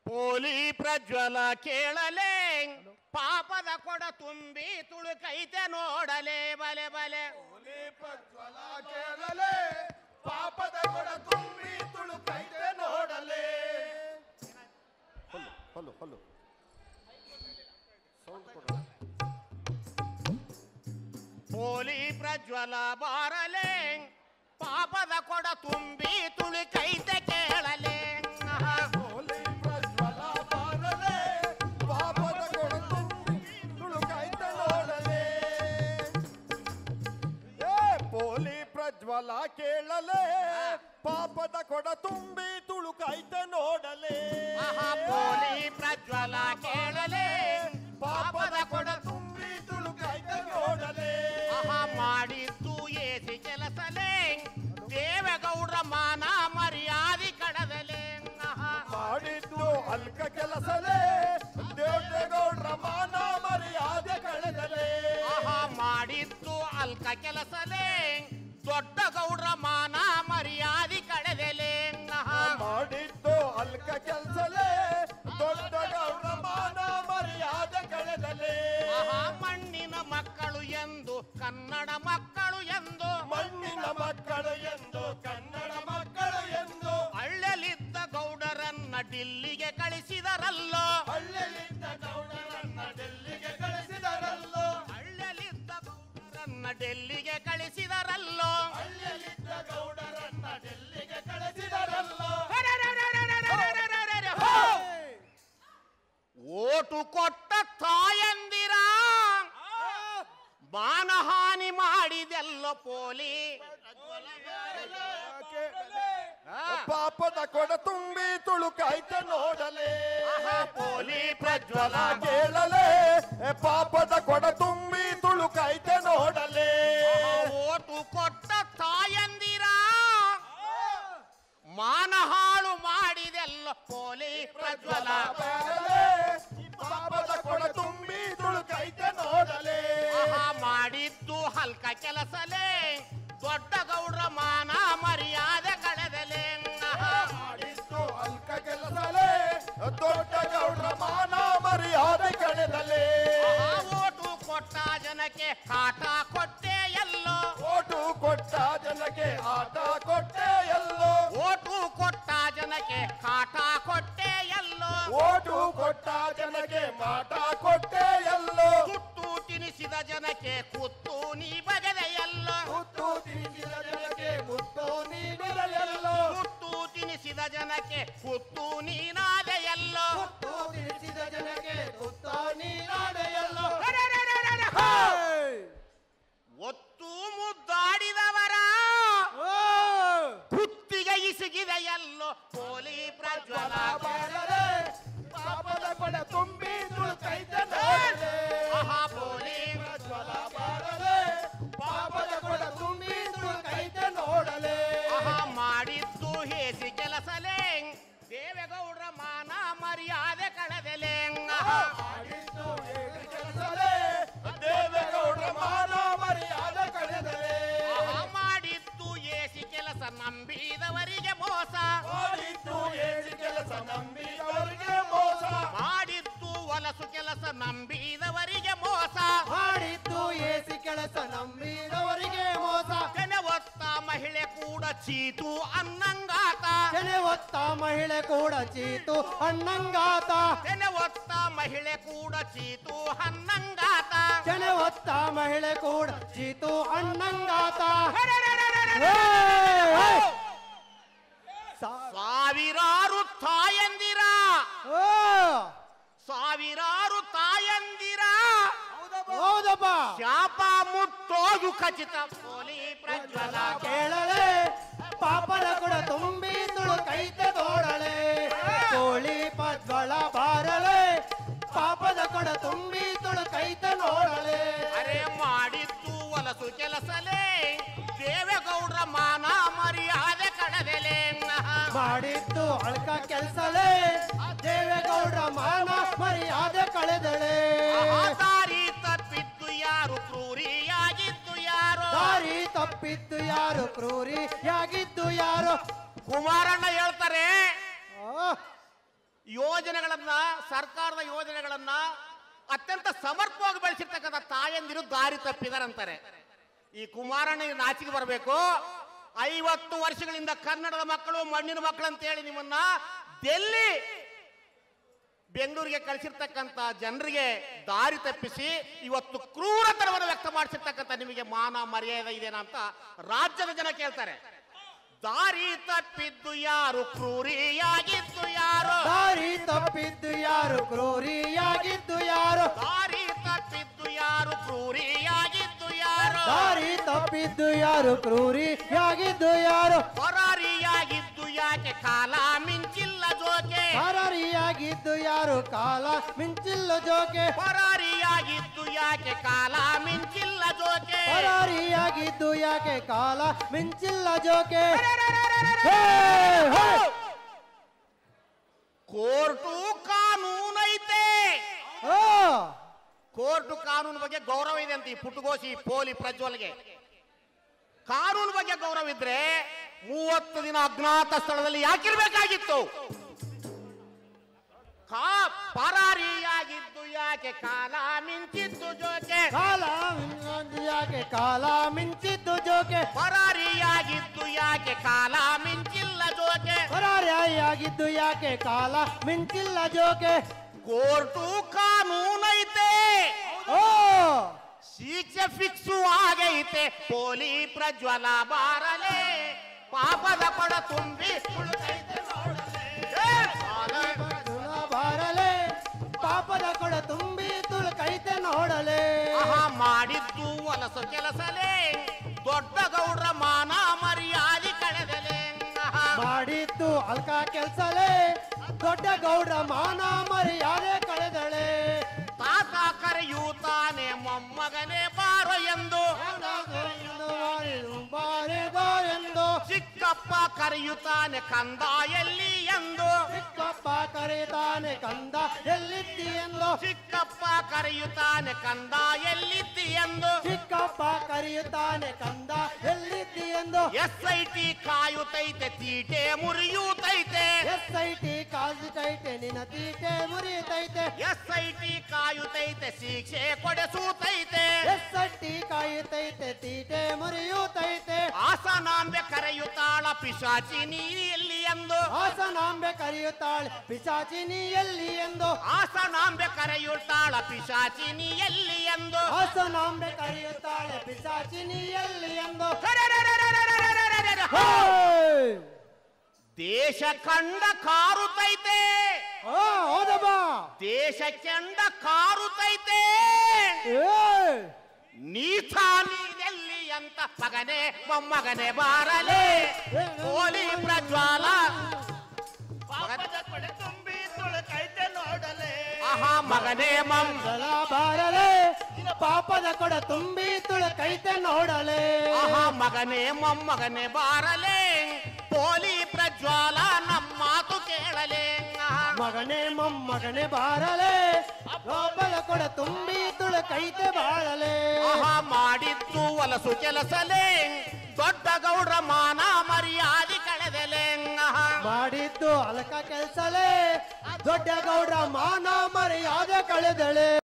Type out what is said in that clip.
ಪೋಲಿ ಪ್ರಜ್ವಲ ಕೇಳಲೆ ಪಾಪದ ಕೊಡ ತುಂಬಿ ತುಳುಕೈತೆ ನೋಡಲೆ ಬಲೆ ಬಲೆ ಹುಲಿ ಪ್ರಜ್ವಲ ಕೇಳಲೆ ಪಾಪದ ಕೊಡ ತುಂಬಿ ತುಳುಕೈತೆ ನೋಡಲೆ ಹೊಲ್ಲು ಹೊಲ್ಲು ಹೊಲ್ಲು ಸೌಂಡ್ ಕೊಡ ಪೋಲಿ ಪ್ರಜ್ವಲ ಬಾರಲೆ ಪಾಪದ ಕೊಡ ತುಂಬಿ ತುಳುಕೈತೆ ಕೇಳಲೆ ಆಹಾ. ಹೋಲಿ ಪ್ರಜ್ವಲ ಬಾರಲೆ ಪಾಪದ ಕೊಡ ತುಂಬಿ ತುಳುಕೈತೆ ನೋಡಲೆ ಏ ಪೋಲಿ ಪ್ರಜ್ವಲ ಕೇಳಲೆ ಪಾಪದ ಕೊಡ ತುಂಬಿ ತುಳುಕೈತೆ ನೋಡಲೆ ಆಹಾ ಪೋಲಿ ಪ್ರಜ್ವಲ ಕೇಳಲೆ ಪಾಪದ ಕೊಡ ತುಂಬಿ ತುಳುಕೈತೆ ನೋಡಲೆ ಆಹಾ ಮಾಡಿದ್ದು ಏಸಿ ಕೆಲಸಲೆ ದೇವೇಗೌಡ್ರ ಮಾನ ಮರ್ಯಾದೆ ಕಡದಲೆ ಆಹಾ. ಮಾಡಿದ್ದು ಅಲ್ಕ ಕೆಲಸಲೇ ದೇವೇಗೌಡ್ರ ಮಾನ ಮರ್ಯಾದೆ ಕಳೆದಲೇ ಆಹಾ ಮಾಡಿದ್ದು ಅಲ್ಕ ಕೆಲಸಲೆ ದೊಡ್ಡ ಗೌಡ್ರ ಮಾನ ಮರ್ಯಾದೆ ಕಳೆದಲೆ ಆಹಾ. ಮಾಡಿದ್ದು ಅಲ್ಕ ಕೆಲಸಲೇ ದೊಡ್ಡ ಗೌಡ್ರ ಮಾನ ಮರ್ಯಾದೆ ಕಳೆದಲೇ ಆಹಾ ಮಣ್ಣಿನ ಮಕ್ಕಳು ಎಂದು ಕನ್ನಡ ಮಕ್ಕಳು ಎಂದು ಮಣ್ಣಿನ ಮಕ್ಕಳು ಎಂದು ಕನ್ನಡ ಮಕ್ಕಳು ಎಂದು ಹಳ್ಳಲಿದ್ದ ಗೌಡರನ್ನ ಡಿಲ್ಲಿಗೆ ಕಳಿಸಿದರಲ್ಲೋ ಹಳ್ಳಿಯಿಂದ ಗೌಡರನ್ನ ಡೆಲ್ಲಿಗೆ ಕಳಿಸಿದರಲ್ಲೋ ಹಳ್ಳಲಿದ್ದ ಗೌಡರನ್ನ ಡೆಲ್ಲಿಗೆ ಕಳಿಸಿದರಲ್ಲೋ ಹಳ್ಳಿಯಿಂದ ಗೌಡರನ್ನ ಡೆಲ್ಲಿಗೆ ಕಳಿಸಿದರಲ್ಲೋ ಓಟು ಕೊಟ್ಟ ತಾಯಂದಿರ ಮಾನಹಾನಿ ಮಾಡಿದೆಲ್ಲೋ ಪೋಲಿ ಪಾಪದ ಕೊಡ ತುಂಬಿ ತುಳುಕಾಯ್ತ ನೋಡಲೇ ಆಹಾ, ಪೋಲಿ ಪ್ರಜ್ವಲ ಕೇಳಲೇ ಪಾಪದ ಕೊಡ ತುಂಬಿ ತುಳುಕಾಯ್ತ ನೋಡಲೇ ಓಟು ಕೊಟ್ಟ ತಾಯಂದಿರ ಮಾನಹಾಳು ಮಾಡಿದೆಲ್ಲೋ ಪೋಲಿ ಪ್ರಜ್ವಲ ಬೇಡಲೇ, ಪಾಪದ ಕೊಡ ತುಂಬಿ ತುಳುಕಾಯ್ತ ನೋಡಲೇ ಆಹಾ ಮಾಡಿದ್ದು ಹಲ್ಕ ಕೆಲಸಲೇ ದೊಡ್ಡ ಗೌಡ್ರ ಮಾನ ಮರ್ಯಾದೆ ಕಳೆದಲೆ ಆಹಾ. ಮಾಡಿದ್ದು ಅಲ್ಕ ಕೆಲಸಲೇ ದೊಡ್ಡ ಗೌಡ್ರ ಮಾನ ಮರ್ಯಾದೆ ಕಳೆದಲೇ ಆಹಾ, ಓಟು ಕೊಟ್ಟ ಜನಕ್ಕೆ ಕಾಟ ಕೊಟ್ಟೆ ಎಲ್ಲೋ ಓಟು ಕೊಟ್ಟ ಜನಕ್ಕೆ ಆಟ ಕೊಟ್ಟೆ ಎಲ್ಲೋ ಓಟು ಕೊಟ್ಟ ಜನಕ್ಕೆ ಕಾಟ ಕೊಟ್ಟೆ ಎಲ್ಲೋ ಓಟು ಕೊಟ್ಟ ಜನಕ್ಕೆ ಮಾಟ ಕೊಟ್ಟೆ ಎಲ್ಲೋ ಸುಟ್ಟು ತಿನಿಸಿದ ಜನಕ್ಕೆ ಕುತ್ತು ನೀ ಬಗೆದೆ ಎಲ್ಲೋ ಮುತ್ತು ತಿನಿಸಿದ ಜನಕ್ಕೆ ಮುತ್ತು ನೀಡಿರಲೆಲ್ಲೋ ಸುಟ್ಟು ತಿನಿಸಿದ ಜನಕ್ಕೆ ಕುತ್ತು ನೀನಾದೆ ಎಲ್ಲೋ ಮುತ್ತು ತಿನಿಸಿದ ಜನಕ್ಕೆ ಮುತ್ತ ನೀನಾಡೆಯಲ್ಲೋ ಒತ್ತು ಮುದ್ದಾಡಿದವರ ಕುತ್ತಿಗೆ ಇಸುಗಿದೆ ಎಲ್ಲೋ ಪೋಲಿ ಪ್ರಜ್ವಲ ಬಾರಲೆ, ಪಾಪದ ಕೊಡ ತುಂಬಿ ತುಳುಕೈತೆ ನೋಡಲೆ. ಆಹಾ ಪೋಲಿ ಪ್ರಜ್ವಲ ಬಾರಲೆ, ಪಾಪದ ಕೊಡ ತುಂಬಿ ತುಳುಕೈತೆ ನೋಡಲೆ ಆಹಾ ಮಾಡಿದ್ದು ಹೇಸಿ ಕೆಲಸಲೇ ದೇವೇಗೌಡ್ರ ಮಾನ ಮರ್ಯಾದೆ ಕಳೆದಲೆ ಆಹಾ. ಮಾಡಿದ್ದು ಹೇಗೆ ಕೆಲಸಲೇ ದೇವೇಗೌಡ್ರ ಮಾನ ಮರ್ಯಾದೆ ಕಳೆದಲೆ ಆಹಾ ಮಾಡಿದ್ದು ಏಸಿ ಕೆಲಸ ನಂಬಿದವರಿಗೆ ಮೋಸ ಮಾಡಿದ್ದು ಹೇಗೆ ಕೆಲಸ ನಂಬಿದವರಿಗೆ ಮೋಸ ಮಾಡಿದ್ದು ಹೊಲಸು ಕೆಲಸ ನಂಬಿದವರಿಗೆ ಮೋಸ ಮಾಡಿದ್ದು ಏಸಿ ಕೆಲಸ ನಂಬಿದವರಿಗೆ ಮೋಸ ತೆನೆ ಒತ್ತ ಮಹಿಳೆ ಕೂಡ ಚೀತು ಅನ್ನಂಗಾತ ಕೆನೆ ಒತ್ತ ಮಹಿಳೆ ಕೂಡ ಚೀತು ಅಣ್ಣಂಗಾತ ತೆನೆ ಒತ್ತ ಮಹಿಳೆ ಕೂಡ ಚೀತು ಅನ್ನಂಗಾತ ಕೆನೆ ಒತ್ತ ಮಹಿಳೆ ಕೂಡ ಚೀತು ಅಣ್ಣಂಗಾತ ಸಾವಿರಾರು ತಾಯಂದಿರ ಓ ಸಾವಿರಾರು ತಾಯಂದಿರ ಹೌದಪ್ಪ ಶಾಪ ಮುಟ್ಟೋದು ಖಚಿತ ಪೋಲಿ ಪ್ರಜ್ವಲ ಕೇಳಲೆ ಪಾಪದ ಕೂಡ ತುಂಬಿ ತುಳು ಕೈತೆ ತೋಡಳೆ ಕೋಳಿ ಪದ್ವಳ ಬಾರಳೆ ಪಾಪದ ಕೊಡ ತುಂಬಿ ತುಳು ಕೈತೆ ನೋಡಳೆ ಅರೆ ಮಾಡಿದ್ದು ಹೊಲಸು ಕೆಲಸಲೇ ದೇವೇಗೌಡ್ರ ಮಾನ ಮರ್ಯಾದೆ ಕಡದೆಲೆ ಮಾಡಿದ್ದು ಅಳ್ಕ ಕೆಲ್ಸಲೇ ದೇವೇಗೌಡ್ರ ಮಾನ ಮರ್ಯಾದೆ ಕಳೆದಳೆ ದಾರಿ ತಪ್ಪಿದ್ದು ಯಾರು ಕ್ರೂರಿಯಾಗಿದ್ದು ಯಾರು ದಾರಿ ತಪ್ಪಿದ್ದು ಯಾರು ಕ್ರೂರಿ ಯಾಗಿದ್ದು ಯಾರು ಕುಮಾರಣ್ಣ ಹೇಳ್ತಾರೆ ಆ, ಯೋಜನೆಗಳನ್ನ ಸರ್ಕಾರದ ಯೋಜನೆಗಳನ್ನ ಅತ್ಯಂತ ಸಮರ್ಪವಾಗಿ ಬೆಳೆಸಿರ್ತಕ್ಕಂಥ ತಾಯಂದಿರು ದಾರಿ ತಪ್ಪಿದಾರಂತಾರೆ ಈ ಕುಮಾರಣ್ಣ ನಾಚಿಗೆ ಬರಬೇಕು ಐವತ್ತು ವರ್ಷಗಳಿಂದ ಕನ್ನಡದ ಮಕ್ಕಳು ಮಣ್ಣಿನ ಮಕ್ಕಳು ಅಂತ ಹೇಳಿ ನಿಮ್ಮನ್ನ ಡೆಲ್ಲಿ ಬೆಂಗಳೂರಿಗೆ ಕಳಿಸಿರ್ತಕ್ಕಂಥ ಜನರಿಗೆ ದಾರಿ ತಪ್ಪಿಸಿ ಇವತ್ತು ಕ್ರೂರತನವನ್ನು ವ್ಯಕ್ತಪಡಿಸಿರ್ತಕ್ಕಂಥ ನಿಮಗೆ ಮಾನ ಮರ್ಯಾದೆ ಇದೆನಾ ಅಂತ ರಾಜ್ಯದ ಜನ ಕೇಳ್ತಾರೆ ದಾರಿ ತಪ್ಪಿದ್ದು ಯಾರು ಕ್ರೂರಿಯಾಗಿದ್ದು ಯಾರು ದಾರಿ ತಪ್ಪಿದ್ದು ಯಾರು ಕ್ರೂರಿಯಾಗಿದ್ದು ಯಾರು ದಾರಿ ತಪ್ಪಿದ್ದು ಯಾರು ಕ್ರೂರಿಯಾಗಿದ್ದು ಯಾರು ದಾರಿ ತಪ್ಪಿದ್ದು ಯಾರು ಕ್ರೂರಿಯಾಗಿದ್ದು ಯಾರು ಹೊರಾರಿಯಾಗಿದ್ದು ಯಾಕೆ ಕಾಲ ಮಿಂಚಿಲ್ಲ ಜೋಕೆ ಪರಾರಿಯಾಗಿದ್ದು ಯಾರು ಕಾಲ ಮಿಂಚಿಲ್ಲ ಜೋಕೆ ಹೊರಾರಿಯಾಗಿದ್ದು ಯಾಕೆ ಕಾಲ ಮಿಂಚಿಲ್ಲ ಜೋಕೆ ಪರಾರಿಯಾಗಿದ್ದು ಯಾಕೆ ಕಾಲ ಮಿಂಚಿಲ್ಲ ಜೋಕೆ ಹೇ, ಹೇ. ಕೋರ್ಟು ಕಾನೂನೈತೆ ಓ ಕೋರ್ಟು ಕಾನೂನು ಬಗ್ಗೆ ಗೌರವ ಇದೆ ಅಂತ ಈ ಪುಟ್ಟಗೋಸಿ ಪೋಲಿ ಪ್ರಜ್ವಲ್ಗೆ ಕಾನೂನು ಬಗ್ಗೆ ಗೌರವ ಇದ್ರೆ ಮೂವತ್ತು ದಿನ ಅಜ್ಞಾತ ಸ್ಥಳದಲ್ಲಿ ಯಾಕಿರ್ಬೇಕಾಗಿತ್ತು ಕಾ ಪರಾರಿಯಾಗಿದ್ದು ಯಾಕೆ ಕಾಲ ಮಿಂಚಿದ್ದು ಜೋಕೆ ಕಾಲ ಮಿಂಚಿದ್ದು ಯಾಕೆ ಕಾಲ ಮಿಂಚಿದ್ದು ಜೋಕೆ ಪರಾರಿಯಾಗಿದ್ದು ಯಾಕೆ ಕಾಲ ಮಿಂಚಿಲ್ಲ ಜೋಕೆ ಪರಾರಿಯಾಗಿದ್ದು ಯಾಕೆ ಕಾಲ ಮಿಂಚಿಲ್ಲ ಜೋಕೆ ಕೋರ್ಟು ಕಾನೂನೈತೆ ಓ ಶಿಕ್ಷೆ ಫಿಕ್ಸು ಆಗೈತೆ ಪೋಲಿ ಪ್ರಜ್ವಲ ಬಾರಲೆ ಪಾಪದ ಕೊಡ ತುಂಬಿ ಕುಳಿತೈತೆ ನೋಡಲೆ. ಏ, ಸಾಲೆ. ತುಳ ಬಾರಲೆ ಪಾಪದ ಕೊಡ ತುಂಬಿ ತುಳುಕೈತೆ ನೋಡಲೆ ಆಹಾ ಮಾಡಿದ್ದು ವಲಸು ಕೆಲಸಲೇ ದೊಡ್ಡ ಗೌಡ್ರ ಮಾನ ಮರ್ಯಾದೆ ಕಳೆದಲೆ ಆಹಾ. ಮಾಡಿದ್ದು ಅಲ್ಕ ಕೆಲ್ಸಲೇ ದೊಡ್ಡ ಗೌಡ್ರ ಮಾನ ಮರ್ಯಾದೆ ಕಳೆದಳೆ ತಾತ ಕರೆಯೂತಾನೆ ಮೊಮ್ಮಗನೇ ಬಾರೋ ಎಂದು ಬಾರಿಗೋ ಎಂದು ಚಿಕ್ಕಪ್ಪ ಕರೆಯುತ್ತಾನೆ ಕಂದ ಎಲ್ಲಿ ಎಂದು ಚಿಕ್ಕಪ್ಪ ಕರೆಯುತ್ತಾನೆ ಕಂದ ಎಲ್ಲಿದ್ದಿ ಎಂದು ಚಿಕ್ಕಪ್ಪ ಕರೆಯುತ್ತಾನೆ ಕಂದ ಎಲ್ಲಿದ್ದಿ ಎಂದು ಚಿಕ್ಕಪ್ಪ ಕರೆಯುತ್ತಾನೆ ಕಂದ ಎಲ್ಲಿದ್ದಿ ಎಂದು ಎಸ್ ಐ ಟಿ ಕಾಯುತ್ತೈತೆ ತೀಟೆ ಮುರಿಯುತ್ತೈತೆ ಎಸ್ ಐ ಟಿ ಕಾಲ್ತೈತೆ ನಿನ್ನ ತೀಟೆ ಮುರಿತೈತೆ ಎಸ್ ಐ ಟಿ ಕಾಯುತ್ತೈತೆ ಶಿಕ್ಷೆ ಕೊಡಿಸುತ್ತೈತೆ ಎಸ್ ಐ ಟಿ ಕಾಯುತ್ತೈತೆ ತೀಟೆ ಮುರಿಯುತ್ತೈತೆ ಆಸನಾಂಬೆ ಕರೆಯುತ್ತಾಳ ಪಿಶಾಚಿ ನೀ ಎಲ್ಲಿ ಎಂದು ಹಾಸನಾಂಬೆ ಕರೆಯುತ್ತಾಳೆ ಪಿಚಾಚಿ ನೀ ಎಲ್ಲಿ ಎಂದು ಆಸನಾಂಬೆ ಕರೆಯುತ್ತಾಳ ಪಿಶಾಚಿ ನೀ ಎಲ್ಲಿ ಎಂದು ಹಾಸನಾಂಬೆ ಕರೆಯುತ್ತಾಳೆ ಪಿಚಾಚಿ ನೀ ಎಲ್ಲಿ ಎಂದು ಕರೆರೆರೆರೆರೆರೆರೆರೆರೆ. ಹೇಯ್! ದೇಶ ಕಂಡ ಕಾರುತ್ತೈತೆ ಓ ಹೌದಮ್ಮ ದೇಶ ಕೆಂಡ ಕಾರುತ್ತೈತೆ ಏಯ್! ನೀಥ ನೀನೆಲ್ಲಿ ಅಂತ ಮಗನೇ ಮೊಮ್ಮಗನೇ ಬಾರಲೆ ಕೋಲಿ ಪ್ರಜ್ವಾಲ ಪಾಪದ ಕೊಡೆ ತುಂಬಿ ತುಳುಕೈತೆ ನೋಡಲೆ ಆಹಾ ಮಗನೇ ಮಮ್ ಜಲ ಬಾರಲೆ ಪಾಪದ ಕೊಡ ತುಂಬಿ ತುಳುಕೈತೆ ನೋಡಲೆ ಆಹಾ ಮಗನೇ ಮೊಮ್ಮಗನೇ ಬಾರಲೆ ಕೋಲಿ ಪ್ರಜ್ವಾಲ ನಮ್ಮ ಮಾತು ಕೇಳಲೆ ಆಹಾ. ಮಗನೇ ಮೊಮ್ಮಗನೇ ಬಾರಲೆ ಪಾಪದ ಕೊಡ ತುಂಬಿ ತುಳುಕೈತೆ ಬಾಳಲೆ ಆಹಾ ಮಾಡಿದ್ದು ವಲಸು ಕೆಲಸಲೇ ದೊಡ್ಡ ಗೌಡ್ರ ಮಾನ ಮರ್ಯಾದೆ ಕಳೆದಲೆ ಆಹಾ. ಮಾಡಿದ್ದು ಅಲಕ ಕೆಲ್ಸಲೇ ದೊಡ್ಡ ಗೌಡ್ರ ಮಾನ ಮರ್ಯಾದೆ ಕಳೆದಳೆ